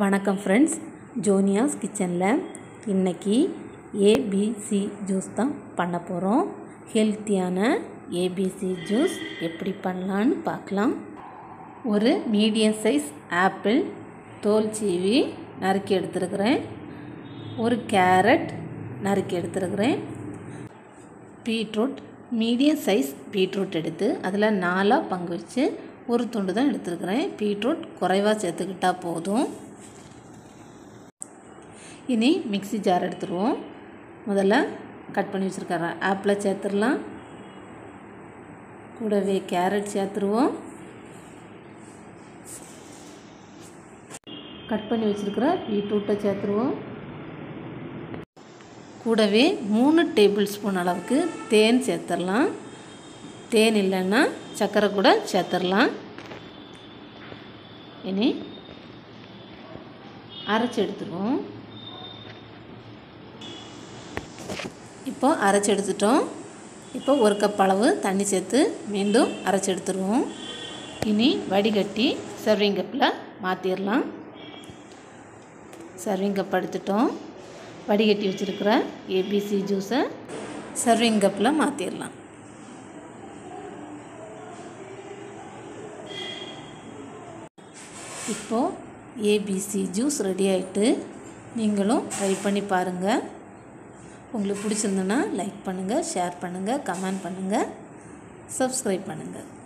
வணக்கம் ஃப்ரெண்ட்ஸ் ஜோனியாஸ் கிச்சனில் இன்றைக்கி ஏபிசி ஜூஸ் தான் பண்ண போகிறோம் ஹெல்த்தியான ஏபிசி ஜூஸ் எப்படி பண்ணலான்னு பார்க்கலாம் ஒரு மீடியம் சைஸ் ஆப்பிள் தோல் சீவி நறுக்கி எடுத்துருக்கிறேன் ஒரு கேரட் நறுக்கி எடுத்துருக்கிறேன் பீட்ரூட் மீடியம் சைஸ் பீட்ரூட் எடுத்து அதில் நாலாக பங்கு வச்சு ஒரு துண்டு தான் எடுத்துருக்கிறேன் பீட்ரூட் குறைவாக சேர்த்துக்கிட்டா போதும் இனி மிக்ஸி ஜார் எடுத்துருவோம் முதல்ல கட் பண்ணி வச்சுருக்கிற ஆப்பிளை சேர்த்துடலாம் கூடவே கேரட் சேர்த்துருவோம் கட் பண்ணி வச்சுருக்கிற பீட்ரூட்டை சேர்த்துருவோம் கூடவே மூணு டேபிள் ஸ்பூன் அளவுக்கு தேன் சேர்த்துடலாம் தேன் இல்லைன்னா சர்க்கரை கூட சேர்த்துடலாம் இனி அரைச்சி எடுத்துருவோம் இப்போ அரைச்சி எடுத்துட்டோம் இப்போ ஒரு கப் அளவு தண்ணி சேர்த்து மீண்டும் அரைச்சி எடுத்துருவோம் இனி வடிகட்டி சர்விங் கப்பில் மாற்றிடலாம் சர்விங் கப் எடுத்துட்டோம் வடிகட்டி வச்சுருக்கிற ஏபிசி ஜூஸை சர்விங் கப்பில் மாற்றிடலாம் இப்போது ஏபிசி ஜூஸ் ரெடி ஆகிட்டு நீங்களும் ட்ரை பண்ணி பாருங்கள் உங்களுக்கு பிடிச்சிருந்தனா லைக் பண்ணுங்கள் ஷேர் பண்ணுங்கள் கமெண்ட் பண்ணுங்கள் சப்ஸ்கிரைப் பண்ணுங்கள்